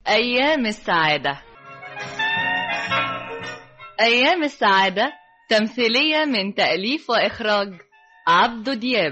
أيام السعادة أيام السعادة تمثيلية من تأليف وإخراج عبدو دياب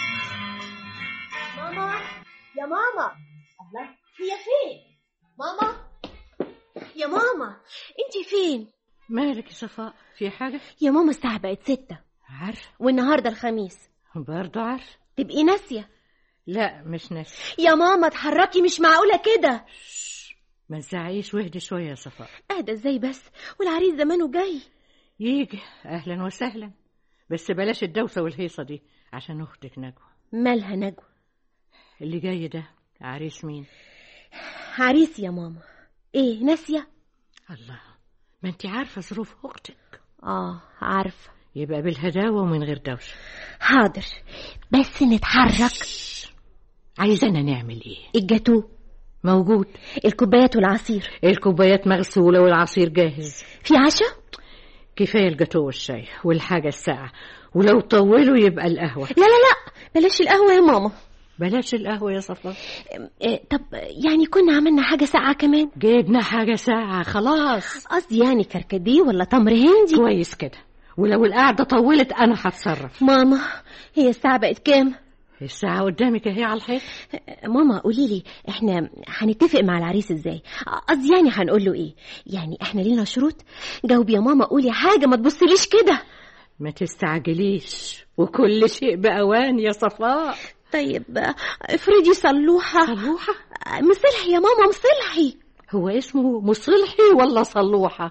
ماما يا ماما الله هي فين ماما يا ماما انت فين مالك يا صفاء في حاجة يا ماما الساعة بقت ستة عارفة والنهاردة الخميس برضو عارفة تبقي ناسية لا مش ناسي يا ماما اتحركي مش معقولة كده ما تزعيش واهدي شوية يا صفاء اهدى ازاي بس والعريس زمانه جاي يجي أهلا وسهلا بس بلاش الدوسة والهيصة دي عشان أختك نجوى مالها نجوى اللي جاي ده عريس مين عريس يا ماما ايه ناسية الله ما انت عارفة ظروف أختك اه عارفة يبقى بالهداوة ومن غير دوشة حاضر بس نتحرك عايزانا نعمل ايه الجاتو موجود الكوبايات والعصير الكوبايات مغسولة والعصير جاهز في عشاء كفاية الجاتو والشاي والحاجة الساعة ولو طولوا يبقى القهوة لا لا لا بلاش القهوة يا ماما بلاش القهوة يا صفاء إيه طب يعني كنا عملنا حاجة ساقعة كمان جبنا حاجة ساعة خلاص قصدي يعني كركديه ولا تمر هندي كويس كده ولو القعدة طولت أنا هتصرف ماما هي الساعة بقت كام الساعة قدامك اهي على الحيط ماما قولي لي احنا هنتفق مع العريس ازاي قصدي يعني هنقول له ايه يعني احنا لينا شروط جاوبي يا ماما قولي حاجة ما تبصليش كده ما تستعجليش وكل شيء بأوان يا صفاء طيب افرضي صلوحة صلوحة مصلحي يا ماما مصلحي هو اسمه مصلحي ولا صلوحة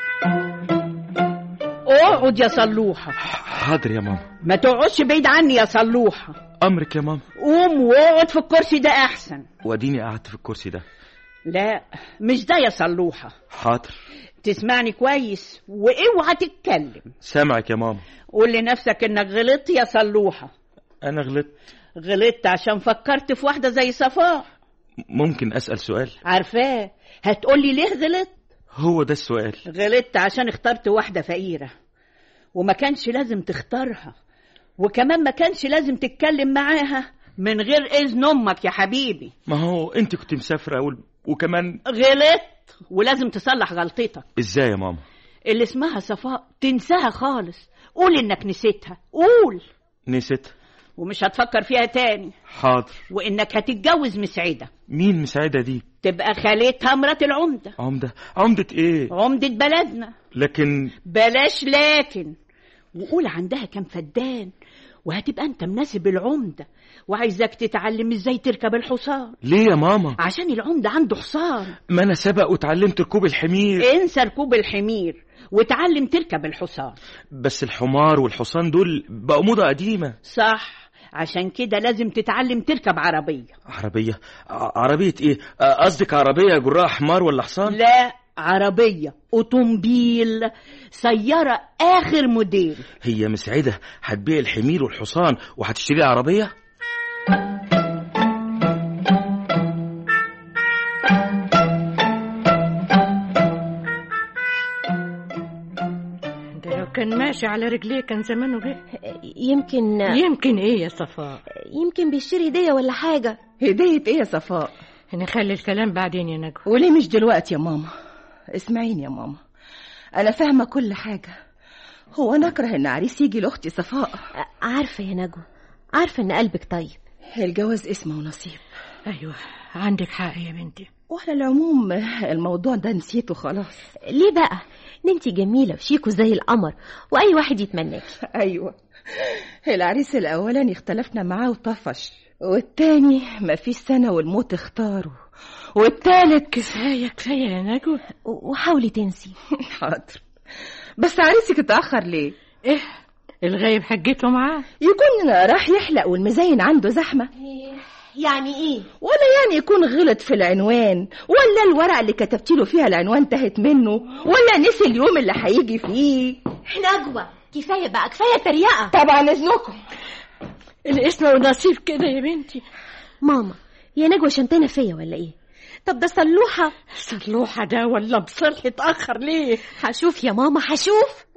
اقعد يا صلوحة حاضر يا ماما ما تقعدش بعيد عني يا صلوحة امرك يا ماما قوم واقعد في الكرسي ده احسن واديني قعدت في الكرسي ده لا مش ده يا صلوحة حاضر تسمعني كويس واوعى تتكلم سامعك يا ماما قول لنفسك انك غلطت يا صلوحة انا غلطت غلطت عشان فكرت في واحدة زي صفاء ممكن اسال سؤال عارفاه هتقولي ليه غلطت هو ده السؤال غلطت عشان اخترت واحدة فقيرة وما كانش لازم تختارها وكمان ما كانش لازم تتكلم معاها من غير إذن أمك يا حبيبي ما هو انت كنت مسافره وال... وكمان غلطت ولازم تصلح غلطتك ازاي يا ماما اللي اسمها صفاء تنساها خالص قول انك نسيتها قول نسيت ومش هتفكر فيها تاني حاضر وانك هتتجوز مسعدة مين مساعدة دي تبقى خالتها مرات العمدة عمدة عمدة ايه عمدة بلدنا لكن بلاش لكن وقول عندها كام فدان وهتبقى انت مناسب العمدة وعايزك تتعلم ازاي تركب الحصان ليه يا ماما عشان العمدة عنده حصان ما انا سبق وتعلمت ركوب الحمير انسى ركوب الحمير وتعلم تركب الحصان بس الحمار والحصان دول بقوا موضة قديمة صح عشان كده لازم تتعلم تركب عربية عربية ع- عربية ايه آه، قصدك عربية جراها حمار ولا حصان لا عربية أوتومبيل سيارة آخر موديل هي مسعدة هتبيع الحمير والحصان وهتشتري عربية ده لو كان ماشي على رجليه كان زمانه جه يمكن يمكن ايه يا صفاء يمكن بيشتري هدية ولا حاجة هدية ايه يا صفاء نخلي الكلام بعدين يا نجوى وليه مش دلوقتي يا ماما اسمعيني يا ماما انا فاهمة كل حاجة هو انا اكره ان عريس يجي لاختي صفاء عارفة يا نجوى عارفة ان قلبك طيب الجواز اسمه ونصيب ايوه عندك حق يا بنتي وعلى العموم الموضوع ده نسيته خلاص ليه بقى ده انت جميلة وشيكو زي القمر واي واحد يتمناكي ايوه العريس الاولاني اختلفنا معاه وطفش والتاني مفيش سنة والموت اختاره والتالت كفايه كفايه يا نجوى و- وحاولي تنسي حاضر بس عريسك اتأخر ليه؟ ايه الغايب حجته معاه يكون راح يحلق والمزين عنده زحمة يعني ايه ولا يعني يكون غلط في العنوان ولا الورقة اللي كتبت له فيها العنوان انتهت منه ولا نسي اليوم اللي هيجي فيه نجوى كفاية بقى كفاية تريقة طبعا اذنكم الاسم ونصيب كده يا بنتي ماما يا نجوى شمتانة فيا ولا ايه طب ده صلوحة صلوحة ده ولا بصلح اتأخر ليه هشوف يا ماما هشوف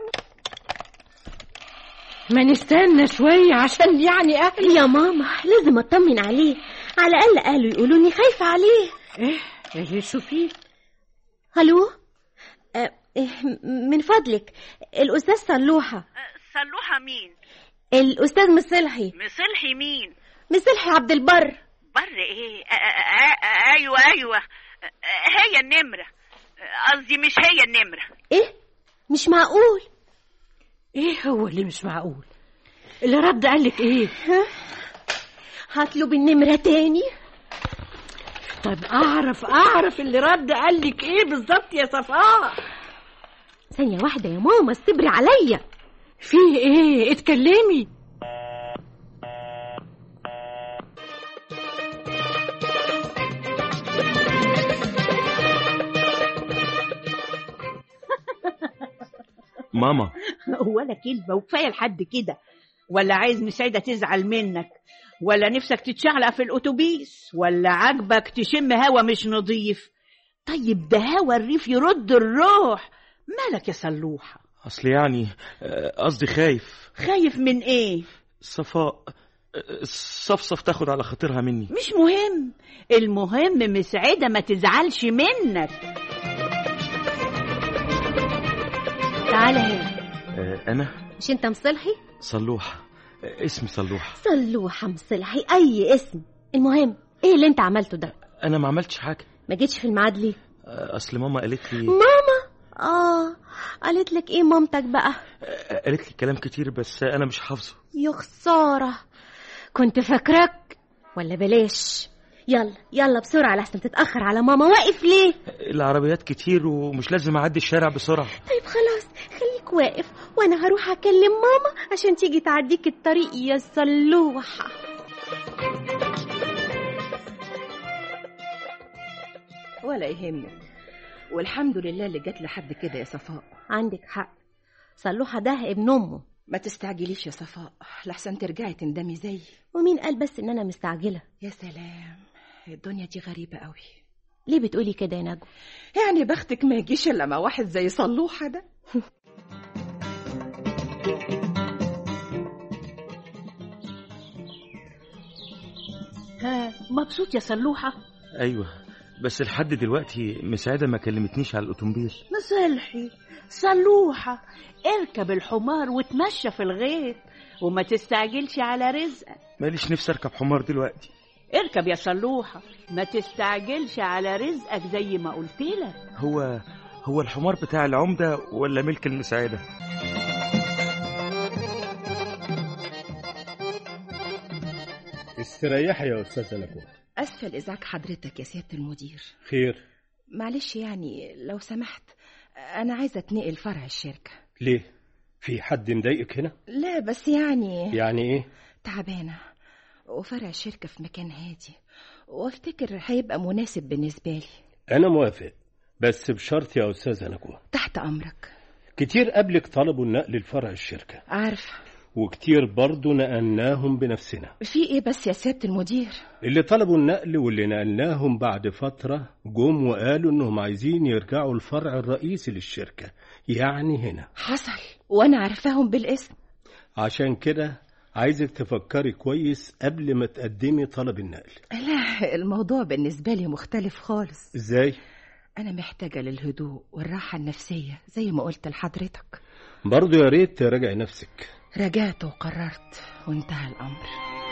ما نستنى شوية عشان يعني أهلي يا ماما لازم اطمن عليه على الاقل اهله يقولوا اني خايفة عليه إيه يا سوفي الو آه، إيه، من فضلك الاستاذ صلوحه صلوحة مين الاستاذ مصلحي مصلحي مين مصلحي عبد البر بر ايه آ- آ- آ- ايوه ايوه آ- هي النمرة قصدي مش هي النمرة ايه مش معقول ايه هو اللي مش معقول اللي رد قالك ايه هطلب النمره تاني طب اعرف اعرف اللي رد قالك ايه بالظبط يا صفاء ثانيه واحده يا ماما استبري عليا فيه ايه اتكلمي ماما ولا كلمة وكفاية لحد كده ولا عايز مساعدة تزعل منك ولا نفسك تتشعلق في الأتوبيس ولا عاجبك تشم هوا مش نظيف طيب ده هوا الريف يرد الروح مالك يا صلوحة اصل يعني آه، قصدي خايف خايف من ايه صفاء آه، صفصف تاخد على خاطرها مني مش مهم المهم مسعدة ما تزعلش منك تعالى هنا آه، انا مش انت مصلحي صلوح آه، اسمي صلوح صلوحه مصلحي اي اسم المهم ايه اللي انت عملته ده انا ما عملتش حاجه ما جيتش في الميعاد ليه آه، اصل ماما قالت لي ماما اه قالت لك ايه مامتك بقى آه، قالت لي كلام كتير بس انا مش حافظه يا خساره كنت فاكراك ولا بلاش يلا يلا بسرعه لحسن تتاخر على ماما واقف ليه العربيات كتير ومش لازم اعدي الشارع بسرعه طيب خلاص خليك واقف وانا هروح اكلم ماما عشان تيجي تعديك الطريق يا صلوحه ولا يهمك والحمد لله اللي جت لحد كده يا صفاء عندك حق صلوحه ده ابن امه ما تستعجليش يا صفاء لحسن ترجعي تندمي زيي ومين قال بس ان انا مستعجله يا سلام الدنيا دي غريبة قوي ليه بتقولي كده يا نجوى يعني بختك ما يجيش الا مع واحد زي صلوحة ده ها مبسوط يا صلوحة ايوه بس لحد دلوقتي مساعده ما كلمتنيش على الاوتومبيل مصلحي صلوحة اركب الحمار وتمشى في الغيط وما تستعجلش على رزقك ماليش نفسي اركب حمار دلوقتي اركب يا صلوحة ما تستعجلش على رزقك زي ما قلت لك هو هو الحمار بتاع العمده ولا ملك المساعده استريحي يا أستاذة نجوى أسفل إزعاج حضرتك يا سيادة المدير خير معلش يعني لو سمحت أنا عايزة أتنقل فرع الشركة ليه في حد مضايقك هنا لا بس يعني يعني ايه تعبانة وفرع الشركة في مكان هادي وافتكر هيبقى مناسب بالنسبة لي انا موافق بس بشرط يا أستاذة نجوى تحت أمرك كتير قبلك طلبوا النقل لفرع الشركة عارفة وكتير برضو نقلناهم بنفسنا في إيه بس يا سيادة المدير اللي طلبوا النقل واللي نقلناهم بعد فترة جم وقالوا انهم عايزين يرجعوا الفرع الرئيسي للشركة يعني هنا حصل وأنا عارفاهم بالاسم عشان كده عايزك تفكري كويس قبل ما تقدمي طلب النقل لا الموضوع بالنسبة لي مختلف خالص ازاي أنا محتاجة للهدوء والراحة النفسية زي ما قلت لحضرتك برضو يا ريت تراجعي نفسك رجعت وقررت وانتهى الأمر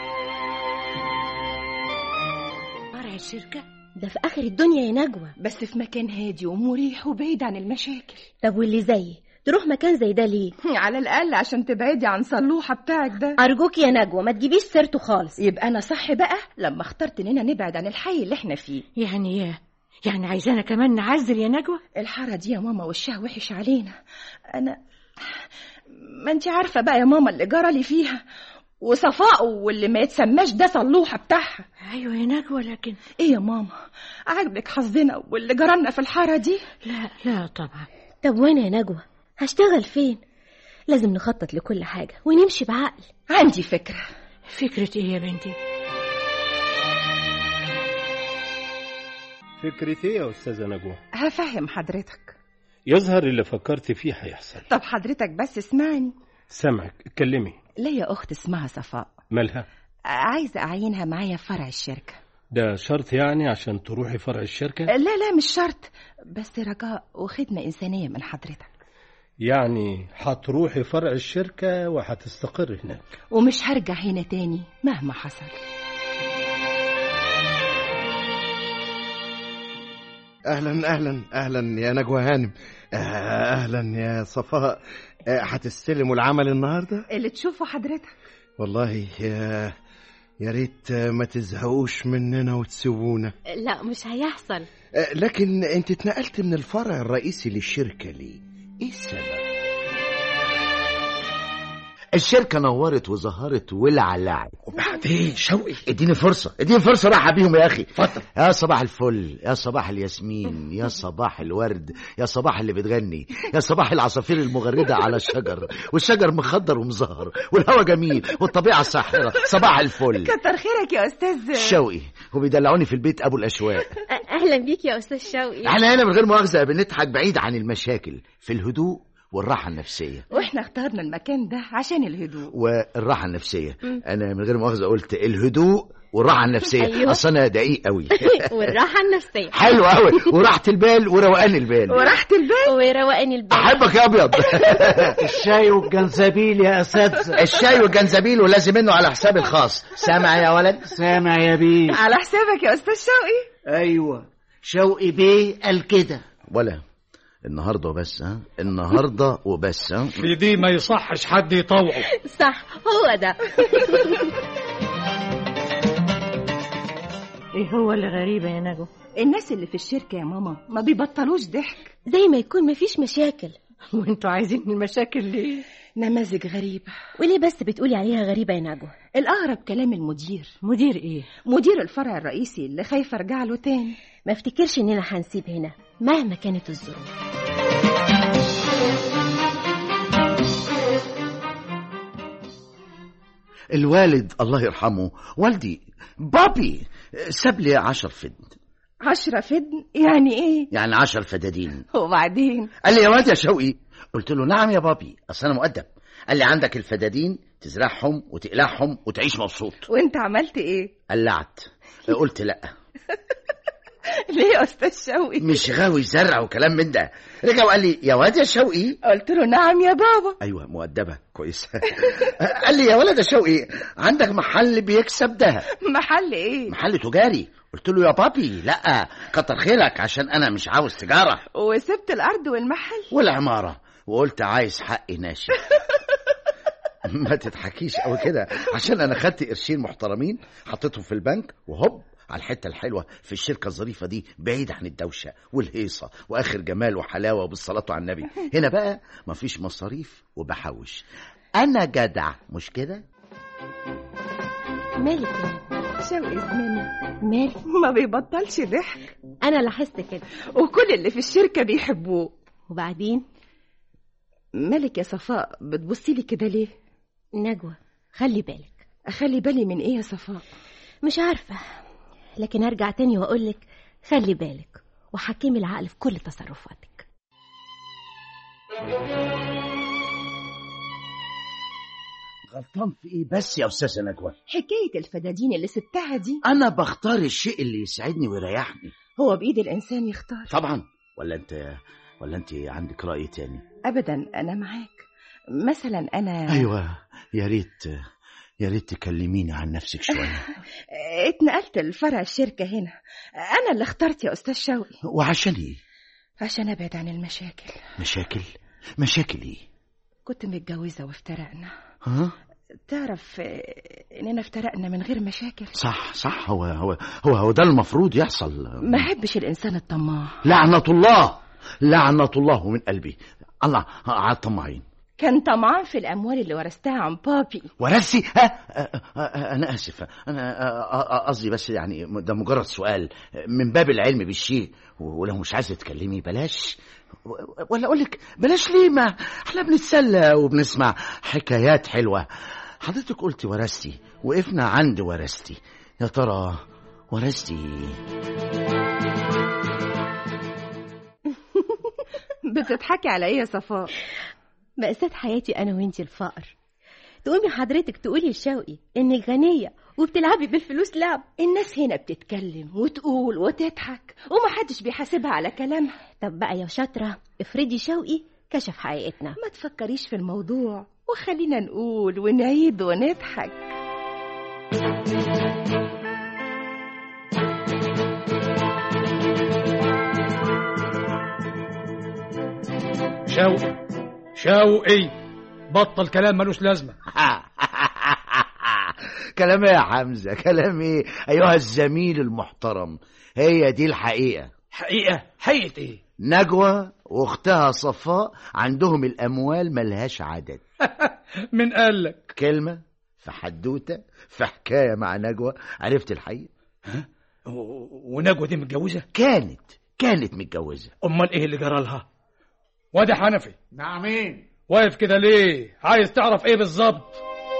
فرع الشركة ده في اخر الدنيا يا نجوى بس في مكان هادي ومريح وبعيد عن المشاكل طب واللي زيي تروح مكان زي ده ليه على الأقل عشان تبعدي عن صلوحة بتاعك ده ارجوك يا نجوى ما تجيبيش سيرته خالص يبقى أنا صح بقى لما اخترت إننا نبعد عن الحي اللي احنا فيه يعني ايه يعني عايزانا كمان نعزل يا نجوى الحارة دي يا ماما وشها وحش علينا أنا ما انت عارفة بقى يا ماما اللي جرى لي فيها وصفاء واللي ما يتسماش ده صلوحة بتاعها ايوه يا نجوى لكن ايه يا ماما عاجبك حظنا واللي جرالنا في الحارة دي لا لا طبعا طب وانا يا نجوى هشتغل فين لازم نخطط لكل حاجه ونمشي بعقل عندي فكرة فكرة ايه يا بنتي فكرة ايه يا أستاذة نجوى هفهم حضرتك يظهر اللي فكرت فيه هيحصل طب حضرتك بس اسمعني سامعك اتكلمي ليا أخت اسمها صفاء مالها عايزة أعينها معايا في فرع الشركة ده شرط يعني عشان تروحي فرع الشركة لا لا مش شرط بس رجاء وخدمة إنسانية من حضرتك يعني هتروحي فرع الشركة وهتستقر هناك ومش هرجع هنا تاني مهما حصل اهلا اهلا اهلا يا نجوى هانم آه، اهلا يا صفاء آه، هتستلموا العمل النهارده اللي تشوفه حضرتك والله يا يا ريت آه، ما تزهقوش مننا وتسيبونا لا مش هيحصل آه، لكن انت اتنقلت من الفرع الرئيسي للشركه ليه ايه السبب الشركة نورت وظهرت ولعلعت وبعدين شوقي اديني فرصة اديني فرصة راح بيهم يا اخي اتفضل يا صباح الفل يا صباح الياسمين يا صباح الورد يا صباح اللي بتغني يا صباح العصافير المغردة على الشجر والشجر مخضر ومزهر والهوا جميل والطبيعة ساحرة صباح الفل كتر خيرك يا أستاذ شوقي وبيدلعوني في البيت ابو الاشواق أ- اهلا بيك يا استاذ شوقي احنا هنا من غير مؤاخذة بنضحك بعيد عن المشاكل في الهدوء والراحة النفسية واحنا اخترنا المكان ده عشان الهدوء والراحة النفسية أنا من غير مؤاخذة قلت الهدوء والراحة النفسية أيوة. أصل أنا دقيق قوي والراحة النفسية حلو قوي وراحة البال وروقان البال وراحة البيت وروقان البيت أحبك يا أبيض الشاي والجنزبيل يا أساتذة الشاي والجنزبيل ولازم منه على حسابي الخاص سامع يا ولد سامع يا بيه على حسابك يا أستاذ شوقي أيوة شوقي بيه قال كده ولا النهارده وبس ها النهارده وبس ها في دي ما يصحش حد يطوعه صح هو ده ايه هو اللي غريبة يا نجوى الناس اللي في الشركة يا ماما ما بيبطلوش ضحك زي ما يكون مفيش مشاكل وانتوا عايزين المشاكل ليه نماذج غريبة وليه بس بتقولي عليها غريبة يا نجوى الأقرب كلام المدير مدير ايه مدير الفرع الرئيسي اللي خايفة أرجع له تاني ما افتكرش اننا هنسيب هنا مهما كانت الظروف الوالد الله يرحمه والدي بابي ساب لي عشر فدن عشرة فدن يعني إيه يعني عشر فدادين وبعدين قال لي يا واد يا شوقي قلت له نعم يا بابي اصل انا مؤدب قال لي عندك الفدادين تزرعهم وتقلعهم وتعيش مبسوط وانت عملت ايه قلعت قلت لا ليه يا أستاذ شوقي مش غاوي زرع وكلام من ده رجع وقال لي يا واد يا شوقي قلت له نعم يا بابا ايوه مؤدبه كويس قال لي يا ولد يا شوقي عندك محل بيكسب دهب محل ايه محل تجاري قلت له يا بابي لا كتر خيرك عشان انا مش عاوز تجاره وسبت الأرض والمحل والعماره وقلت عايز حقي ناشف ما تضحكيش قوي كده عشان انا خدت قرشين محترمين حطيتهم في البنك وهوب على الحته الحلوه في الشركه الظريفه دي بعيد عن الدوشه والهيصه واخر جمال وحلاوه وبالصلاه على النبي هنا بقى مفيش مصاريف وبحوش انا جدع مش كده مالك يا شوقي زماني مالك ما بيبطلش ضحك انا لاحظت كده وكل اللي في الشركة بيحبوه وبعدين مالك يا صفاء بتبصي لي كده ليه نجوى خلي بالك اخلي بالي من ايه يا صفاء مش عارفة لكن ارجع تاني واقولك خلي بالك وحكمي العقل في كل تصرفاتك غلطان في ايه بس يا استاذه نجوى حكاية الفدادين اللي سبتها دي انا بختار الشيء اللي يسعدني ويريحني هو بإيد الإنسان يختار طبعا ولا انت ولا انت عندك راي تاني أبدا أنا معاك مثلا أنا ايوه يا ريت يا ريت تكلميني عن نفسك شويه اتنقلت لفرع الشركة هنا أنا اللي اخترت يا أستاذ شوقي وعشان ايه عشان أبعد عن المشاكل مشاكل مشاكل ايه كنت متجوزة وافترقنا ها تعرف آه، إننا افترقنا من غير مشاكل صح صح هو هو هو, هو ده المفروض يحصل ما أحبش الإنسان الطماع لعنة الله لعنة الله من قلبي الله على الطماعين كان طمعان في الأموال اللي ورثتها عن بابي ورثي ها آه، آه، آه، انا اسف انا آه، آه، قصدي بس يعني ده مجرد سؤال من باب العلم بالشيء ولو مش عايزه تتكلمي بلاش ولا اقول لك بلاش ليه ما احنا بنتسلى وبنسمع حكايات حلوه حضرتك قلتي ورثتي وقفنا عند ورثتي يا ترى ورثتي بتضحكي على إيه يا صفاء مأساة حياتي أنا وإنتي الفقر تقومي حضرتك تقولي لشوقي إنك غنية وبتلعبي بالفلوس لعب الناس هنا بتتكلم وتقول وتضحك ومحدش بيحاسبها على كلامها طب بقى يا شاطرة افرضي شوقي كشف حقيقتنا ما تفكريش في الموضوع وخلينا نقول ونعيد ونضحك شوقي شوقي بطل كلام ملوش لازمة كلام ايه يا حمزة كلام ايه أيها الزميل المحترم هي دي الحقيقة حقيقة حقيقة ايه نجوى واختها صفاء عندهم الأموال ملهاش عدد من قال لك كلمة في حدوتة في حكاية مع نجوى عرفت الحقيقة و- ونجوى دي متجوزة كانت كانت متجوزة امال ايه اللي جرى لها وادي حنفي نعمين واقف كده ليه عايز تعرف ايه بالظبط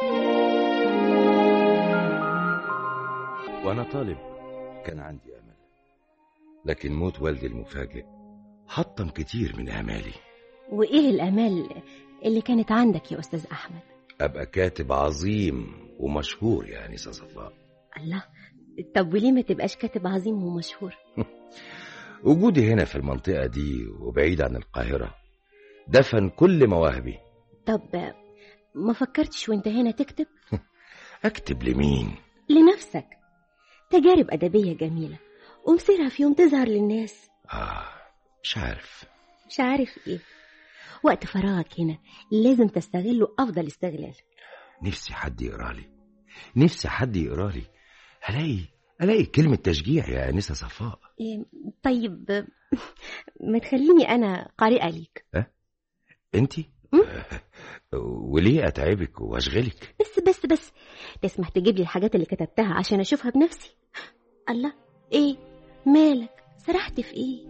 وأنا طالب كان عندي أمل لكن موت والدي المفاجئ حطم كتير من آمالي وايه الامال اللي كانت عندك يا استاذ احمد أبقى كاتب عظيم ومشهور يا أنسة صفاء الله طب وليه ما تبقاش كاتب عظيم ومشهور وجودي هنا في المنطقة دي وبعيد عن القاهرة دفن كل مواهبي طب ما فكرتش وانت هنا تكتب أكتب لمين لنفسك تجارب أدبية جميلة ومصيرها في يوم تظهر للناس آه مش عارف مش عارف ايه وقت فراغك هنا لازم تستغله أفضل استغلال نفسي حد يقرا لي نفسي حد يقرا لي ألاقي ألاقي كلمة تشجيع يا أنسة صفاء إيه، طيب ما تخليني أنا قارئة ليك أنتي وليه أتعبك وأشغلك بس بس بس تسمح تجيب لي الحاجات اللي كتبتها عشان أشوفها بنفسي الله ايه مالك سرحت في ايه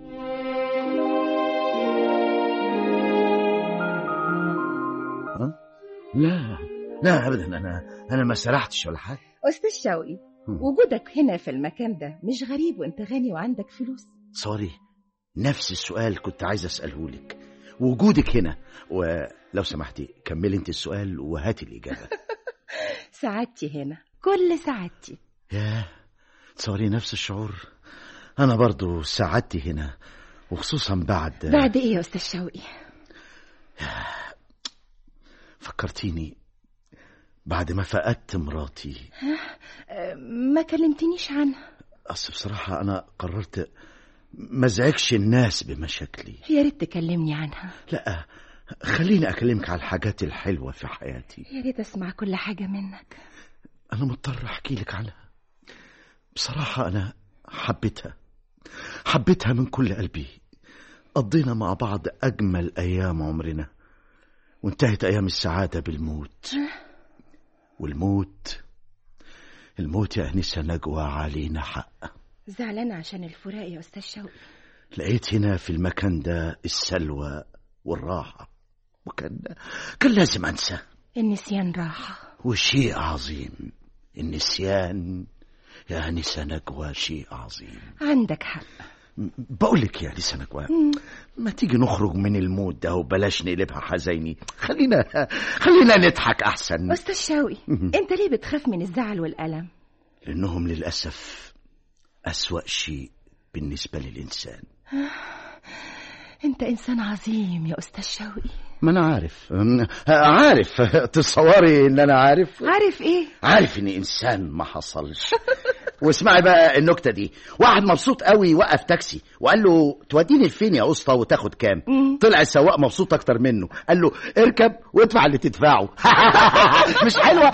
لا لا أبدا أنا أنا ما سرحتش ولا حاجة أستاذ شوقي وجودك هنا في المكان ده مش غريب وانت غني وعندك فلوس سوري نفس السؤال كنت عايز أسأله لك وجودك هنا ولو سمحتي كملي انت السؤال وهاتي الإجابة سعادتي هنا كل سعادتي ياه تصوري نفس الشعور أنا برضو سعادتي هنا وخصوصا بعد بعد ايه يا أستاذ شوقي فكرتيني بعد ما فقدت مراتي أه، ما كلمتنيش عنها أصل بصراحة أنا قررت ما ازعجش الناس بمشاكلي يا ريت تكلمني عنها لا خليني أكلمك على الحاجات الحلوة في حياتي يا ريت أسمع كل حاجة منك أنا مضطر أحكي لك عنها بصراحة أنا حبيتها حبيتها من كل قلبي قضينا مع بعض أجمل أيام عمرنا وانتهت أيام السعادة بالموت والموت الموت يا أنسة نجوى علينا حق زعلانة عشان الفراق يا أستاذ شوقي لقيت هنا في المكان ده السلوى والراحة وكان كان لازم أنسى النسيان راحة وشيء عظيم النسيان يا أنسة نجوى شيء عظيم عندك حق بقول لك يا أنسة نجوى ما تيجي نخرج من المود ده وبلاش نقلبها حزيني خلينا خلينا نضحك أحسن أستاذ شوقي أنت ليه بتخاف من الزعل والألم لأنهم للأسف أسوأ شيء بالنسبة للإنسان أنت إنسان عظيم يا أستاذ شوقي ما أنا عارف أم، عارف تصوري إن أنا عارف عارف إيه عارف إني إنسان ما حصلش واسمعي بقى النكتة دي واحد مبسوط قوي وقف تاكسي وقال له توديني لفين يا اسطى وتاخد كام طلع السواق مبسوط اكتر منه قال له اركب وادفع اللي تدفعه مش حلوة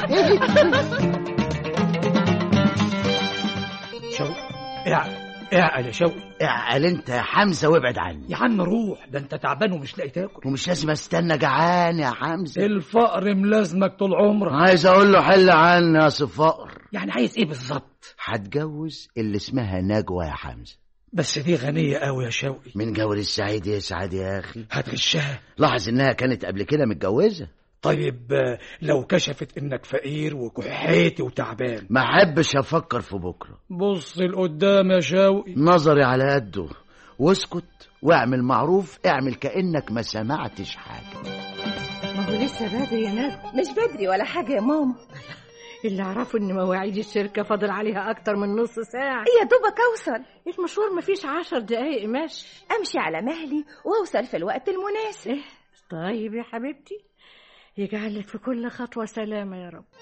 شوقي اعقل اعقل يا شوقي اعقل انت يا حمزة وابعد عني يا عم روح ده انت تعبان ومش لاقي تاكل ومش لازم استنى جعان يا حمزة الفقر ملازمك طول عمرك عايز اقول له حل عني يا صفار يعني عايز ايه بالظبط هتجوز اللي اسمها نجوى يا حمزة بس دي غنية قوي يا شوقي من جور السعيد يسعد يا اخي هتغشها لاحظ انها كانت قبل كده متجوزة طيب آه، لو كشفت انك فقير وكحيتي وتعبان ما احبش افكر في بكره بص لقدام يا شوقي نظري على قده واسكت واعمل معروف اعمل كانك ما سمعتش حاجه ما هو لسه بدري يا ندى مش بدري ولا حاجة يا ماما اللي اعرفه ان مواعيد الشركه فاضل عليها اكتر من نص ساعه يا دوبك اوصل المشوار مفيش عشر دقايق ماشي امشي على مهلي واوصل في الوقت المناسب إيه؟ طيب يا حبيبتي يجعلك في كل خطوه سلامه يا رب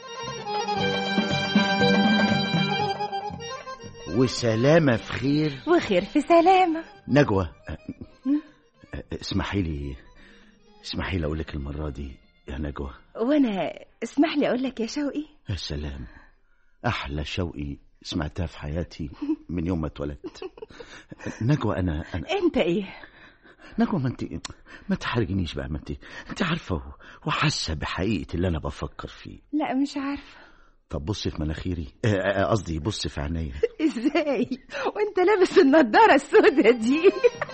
وسلامة في خير وخير في سلامة نجوى أ- أ- اسمحي لي اسمحي لي اقول لك المرة دي يا نجوى وانا اسمح لي اقول لك يا شوقي يا سلام احلى شوقي سمعتها في حياتي من يوم ما اتولدت نجوى انا انا انت ايه نجوى ما انت ما تحرجنيش بقى ما انت انت عارفه و- وحاسه بحقيقه اللي انا بفكر فيه لا مش عارفة طب بصي في مناخيري آه، آه، قصدي بصي في عينيا ازاي وانت لابس النضارة السوداء دي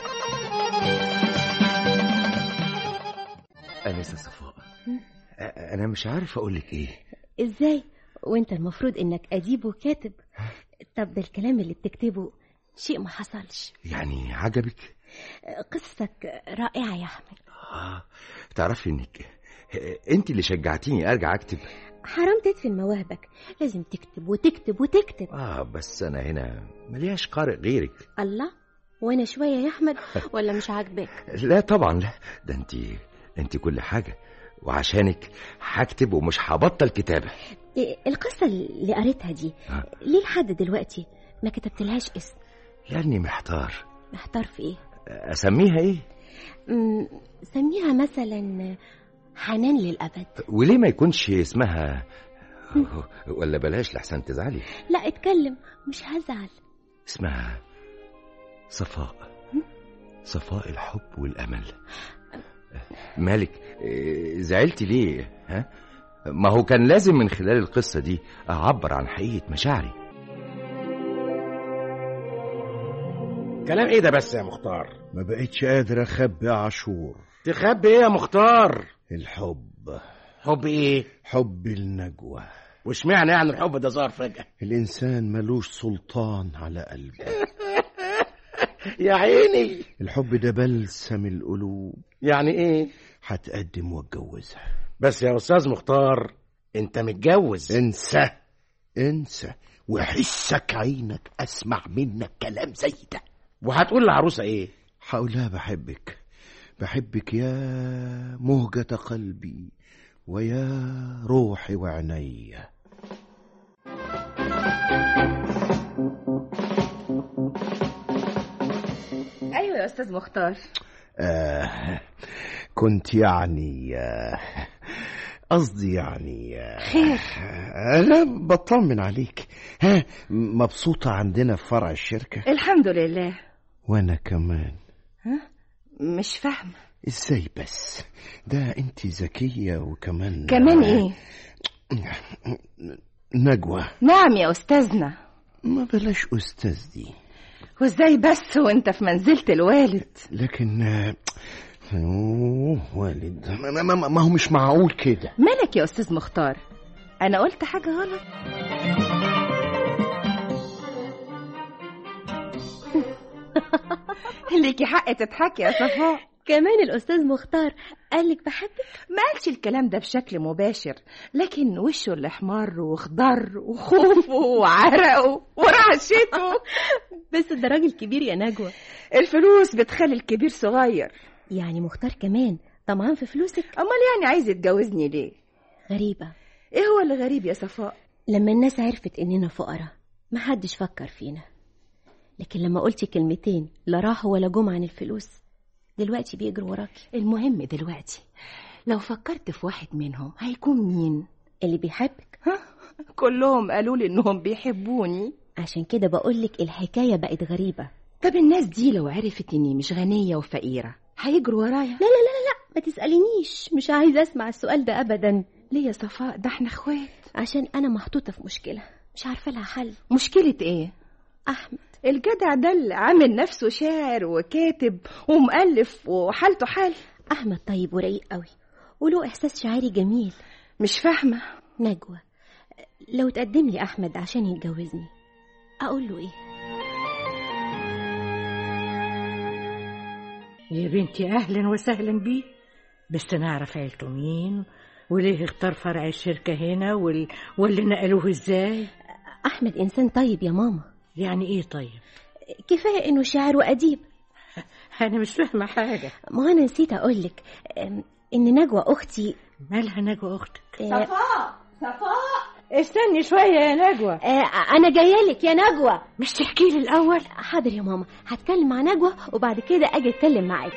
أنسة صفاء أ- أنا مش عارف أقول لك إيه ازاي وانت المفروض انك اديب وكاتب طب ده الكلام اللي بتكتبه شيء ما حصلش يعني عجبك قصتك رائعة يا أحمد آه تعرفي إنك أنت اللي شجعتيني أرجع أكتب حرام تدفن مواهبك لازم تكتب وتكتب وتكتب آه بس أنا هنا ملياش قارئ غيرك الله وانا شوية يا أحمد ولا مش عاجبك لا طبعا لا ده أنت أنت كل حاجة وعشانك هكتب ومش هبطل كتابة إيه، القصة اللي قريتها دي آه. ليه لحد دلوقتي ما كتبتلهاش اسم لأني محتار محتار في ايه أسميها إيه مم، سميها مثلا حنان للأبد وليه ما يكونش اسمها ولا بلاش لحسن تزعلي لا اتكلم مش هزعل اسمها صفاء صفاء الحب والأمل مالك إيه، زعلتي ليه ها ما هو كان لازم من خلال القصة دي أعبر عن حقيقة مشاعري كلام ايه ده بس يا مختار ما بقتش قادر اخبي يا عاشور تخبي ايه يا مختار الحب حب ايه حب النجوى واشمعنى يعني الحب ده ظهر فجأة الإنسان ملوش سلطان على قلبه يا عيني الحب ده بلسم القلوب يعني ايه هتقدم واتجوزها بس يا استاذ مختار انت متجوز انسى انسى وحسك عينك اسمع منك كلام زي ده وهتقول للعروسه ايه هقول لها بحبك بحبك يا مهجة قلبي ويا روحي وعيني ايوه يا استاذ مختار آه كنت يعني آه قصدي يعني آه خير أنا بطمن عليك ها مبسوطة عندنا في فرع الشركة الحمد لله وأنا كمان ها مش فاهمة إزاي بس ده أنت ذكية وكمان كمان ايه نجوى نعم يا استاذنا ما بلاش أستاذ دي وازاي بس وانت في منزلة الوالد لكن آه، أوه والد ما, ما, ما- ما هو مش معقول كده مالك يا استاذ مختار انا قلت حاجة غلط ليكي حق تضحكي يا صفاء كمان الأستاذ مختار قالك بحبك ما قالش الكلام ده بشكل مباشر لكن وشه اللي احمر وخضر وخوفه وعرقه ورعشته بس ده راجل كبير يا نجوى الفلوس بتخلي الكبير صغير يعني مختار كمان طمعان في فلوسك امال يعني عايز يتجوزني ليه غريبة ايه هو اللي غريب يا صفاء لما الناس عرفت إننا فقراء محدش فكر فينا لكن لما قلتي كلمتين لا راحوا ولا جم عن الفلوس دلوقتي بيجروا وراكي المهم دلوقتي لو فكرت في واحد منهم هيكون مين اللي بيحبك كلهم قالوا لي انهم بيحبوني عشان كده بقولك الحكاية بقت غريبة طب الناس دي لو عرفت اني مش غنية وفقيرة هيجروا ورايا لا لا لا لا ما تسألينيش مش عايزة أسمع السؤال ده أبدا ليه يا صفاء ده احنا اخوات عشان أنا محطوطة في مشكلة مش عارفة لها حل مشكلة ايه أحمد الجدع ده اللي عامل نفسه شاعر وكاتب ومؤلف وحالته حال أحمد طيب ورقيق قوي وله إحساس شعري جميل مش فاهمة نجوى لو تقدم لي أحمد عشان يتجوزني أقول له إيه يا بنتي أهلا وسهلا بيه بس نعرف عيلته مين وليه اختار فرع الشركة هنا وال... واللي نقلوه ازاي أحمد إنسان طيب يا ماما يعني ايه طيب كفاية إنه شاعر وأديب انا مش فاهمة حاجة ما أنا نسيت أقولك أم، إن نجوى أختي مالها نجوى اختك صفاء صفاء استني شوية يا نجوى آه، أنا جاية لك يا نجوى مش تحكي لي الأول حاضر يا ماما هتكلم مع نجوى وبعد كده أجي أتكلم معاك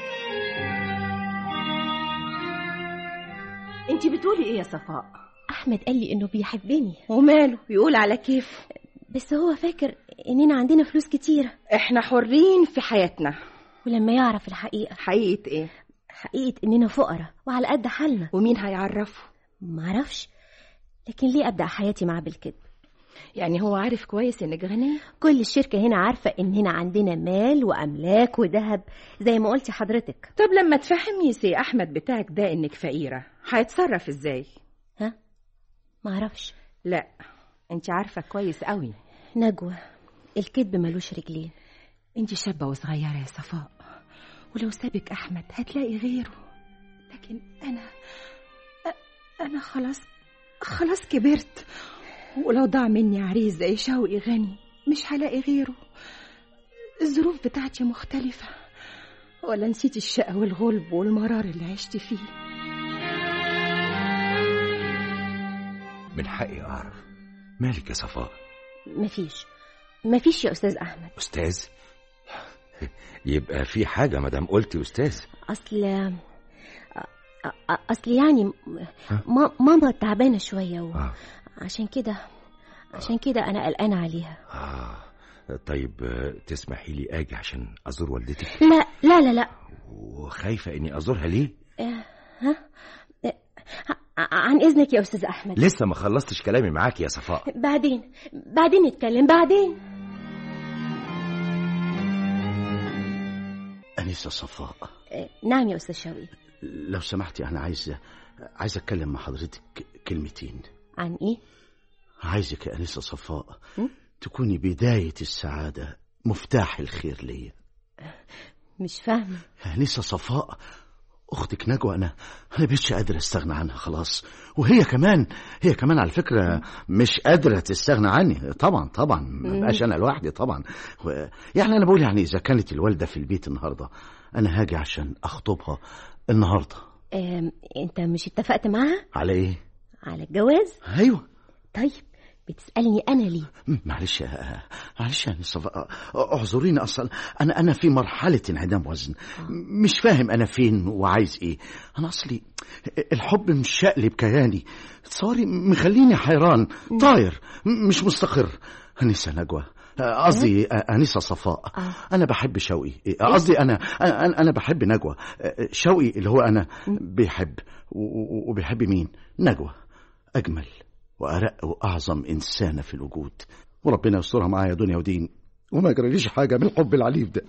انت بتقولي ايه يا صفاء أحمد قال لي إنه بيحبني وماله يقول على كيف بس هو فاكر إننا عندنا فلوس كتيرة احنا حرين في حياتنا ولما يعرف الحقيقة حقيقة ايه حقيقة إننا فقراء وعلى قد حالنا ومين هيعرفه معرفش لكن ليه أبدأ حياتي معاه بالكذب يعني هو عارف كويس انك غنية كل الشركة هنا عارفة إننا عندنا مال وأملاك وذهب زي ما قلتي حضرتك طب لما تفهمي سي احمد بتاعك ده انك فقيرة هيتصرف ازاي ها معرفش لا انت عارفة كويس قوي نجوى الكذب ملوش رجلين انت شابة وصغيرة يا صفاء ولو سابك احمد هتلاقي غيره لكن انا أ- انا خلاص خلاص كبرت ولو ضاع مني عريس زي شوقي غني مش هلاقي غيره الظروف بتاعتي مختلفة ولا نسيت الشقة والغلب والمرار اللي عشت فيه من حقي أعرف مالك يا صفاء مفيش مفيش يا أستاذ أحمد أستاذ يبقى في حاجة مدام قلتي أستاذ أصل أ- أ- أصل يعني ما... ماما تعبانة شوية آه. وعشان كده عشان كده أنا قلقانة عليها آه. طيب آه، تسمحي لي أجي عشان أزور والدتك لا لا لا لا وخايفة إني أزورها ليه آه، ها آه، ع- عن إذنك يا أستاذ أحمد لسه ما خلصتش كلامي معاك يا صفاء بعدين بعدين نتكلم بعدين أنسة صفاء آه، نعم يا أستاذ شوقي لو سمحتي أنا عايز عايز أتكلم مع حضرتك كلمتين عن إيه عايزك يا أنسة صفاء تكوني بداية السعادة مفتاح الخير ليا مش فاهمة يا أنسة صفاء أختك نجوى أنا أنا بقتش قادر أستغنى عنها خلاص وهي كمان هي كمان على فكرة مش قادرة تستغنى عني طبعا طبعا ما بقاش أنا لوحدي طبعا و... يعني أنا بقول يعني إذا كانت الوالدة في البيت النهاردة أنا هاجي عشان أخطبها النهاردة آم، أنت مش اتفقت معاها على إيه؟ على الجواز أيوه طيب بتسألني أنا ليه معلش يا معلش يا صفاء اعذريني اصلا انا انا في مرحله انعدام وزن مش فاهم انا فين وعايز ايه انا اصلي الحب مش شقلي بكياني تصوري مخليني حيران طاير م- مش مستقر انسه نجوى قصدي انسه صفاء انا بحب شوقي قصدي انا انا انا بحب نجوى شوقي اللي هو انا بيحب و- و- وبيحب مين نجوى اجمل وأرق وأعظم إنسانة في الوجود وربنا يسترها معايا دنيا ودين وما يجراليش حاجة من الحب العليف ده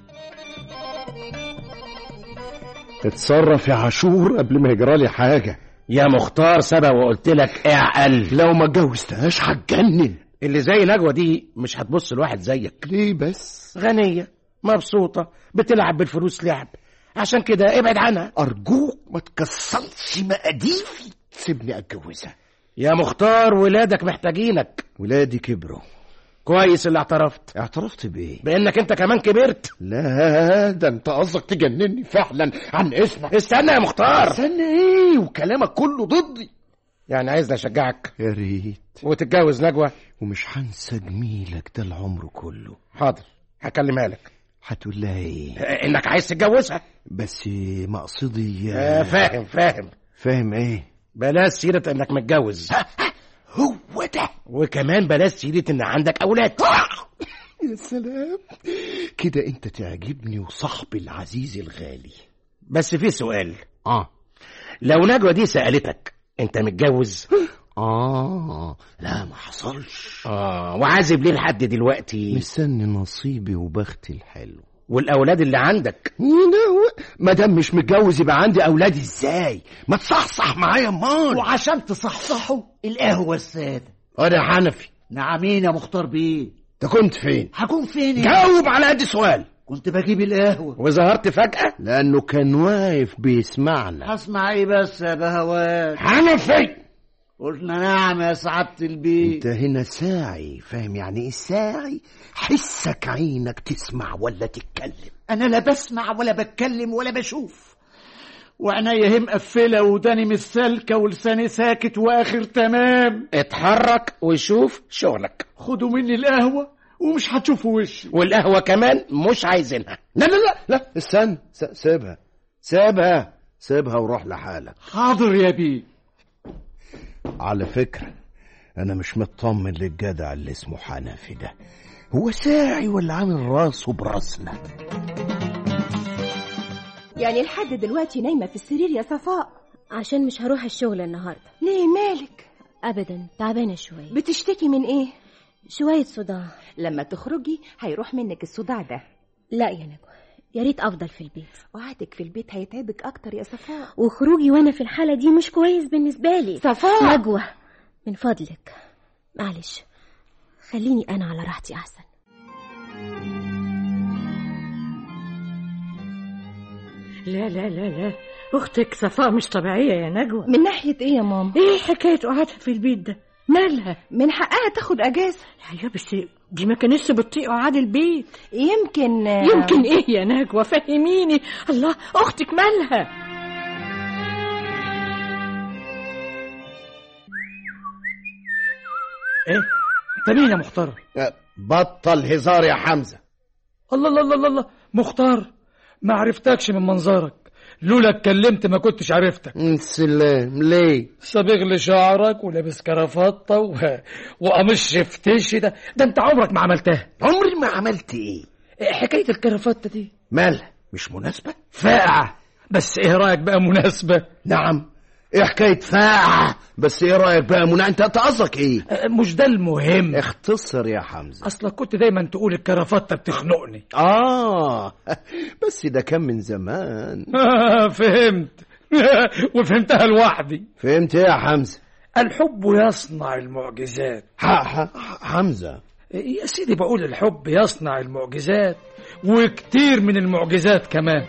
اتصرف يا عاشور قبل ما يجرالي حاجة يا مختار سبق وقلت لك اعقل لو ما اتجوزتهاش هتجنن اللي زي نجوى دي مش هتبص لواحد زيك ليه بس غنية مبسوطة بتلعب بالفلوس لعب عشان كده ابعد عنها أرجوك ما تكسرش مقاديفي سيبني أتجوزها يا مختار ولادك محتاجينك ولادي كبروا كويس اللي اعترفت اعترفت بإيه؟ بانك انت كمان كبرت لا ده انت قصدك تجنني فعلا عن اسمك استنى يا مختار استنى ايه وكلامك كله ضدي يعني عايزني اشجعك يا ريت وتتجوز نجوى ومش هنسى جميلك ده العمر كله حاضر هكلمها لك هتقول لها ايه آه، انك عايز تتجوزها بس مقصدي آه، فاهم فاهم فاهم ايه بلاش سيرة انك متجوز هو ده وكمان بلاش سيرة ان عندك اولاد يا سلام كده انت تعجبني وصاحبي العزيز الغالي بس في سؤال اه لو نجوى دي سألتك انت متجوز اه لا ما حصلش اه وعازب ليه لحد دلوقتي مستني نصيبي وبختي الحلو والاولاد اللي عندك ما دام مش متجوز يبقى عندي اولاد ازاي ما تصحصح معايا امال وعشان تصحصحوا القهوة السادة انا حنفي نعمين يا مختار بيه انت كنت فين هكون فين يا جاوب على قد سؤال كنت بجيب القهوة وظهرت فجأة لأنه كان واقف بيسمعنا هسمع ايه بس يا بهوات حنفي قلنا نعم يا سعادة البيت انت هنا ساعي فاهم يعني ايه ساعي حسك عينك تسمع ولا تتكلم انا لا بسمع ولا بتكلم ولا بشوف وعينيا هي مقفلة وداني مش سالكة ولساني ساكت واخر تمام اتحرك وشوف شغلك خدوا مني القهوة ومش هتشوفوا وشي والقهوة كمان مش عايزينها لا لا لا لا استنى س- سيبها سيبها سيبها وروح لحالك حاضر يا بيه على فكرة أنا مش مطمن للجدع اللي اسمه حنفي ده هو ساعي ولا عامل راسه براسنا يعني لحد دلوقتي نايمة في السرير يا صفاء عشان مش هروح الشغل النهاردة ليه مالك أبدا تعبانة شوية بتشتكي من ايه شوية صداع لما تخرجي هيروح منك الصداع ده لا يا نجوى يا ريت أفضل في البيت قعدك في البيت هيتعبك اكتر يا صفاء وخروجي وأنا في الحالة دي مش كويس بالنسبة لي صفاء نجوى من فضلك معلش خليني أنا على راحتي أحسن لا لا لا لا اختك صفاء مش طبيعيه يا نجوى من ناحية ايه يا ماما ايه حكايه قعدها في البيت ده مالها من حقها تاخد اجازة يا بس دي ما كانتش بتطيق قعاد البيت يمكن يمكن ايه يا نجوى فهميني الله اختك مالها ايه انت مين يا مختار بطل هزار يا حمزة الله الله الله الله, الله. مختار ما عرفتكش من منظرك لولا اتكلمت ما كنتش عرفتك سلام ليه صبغ لي شعرك ولابس كرافطة و... وقميص شفتش ده ده انت عمرك ما عملتها عمري ما عملت ايه إيه حكاية الكرافطة دي مالها مش مناسبة فاقعة بس ايه رأيك بقى مناسبة نعم ايه حكاية فاقعة بس ايه رأيك بقى منى انت أنت قصدك ايه أه، مش ده المهم اختصر يا حمزة اصلك كنت دايما تقول الكرافطة بتخنقني اه بس ده كان من زمان فهمت وفهمتها لوحدي فهمت ايه يا حمزة الحب يصنع المعجزات ح- ح- حمزة يا سيدي بقول الحب يصنع المعجزات وكتير من المعجزات كمان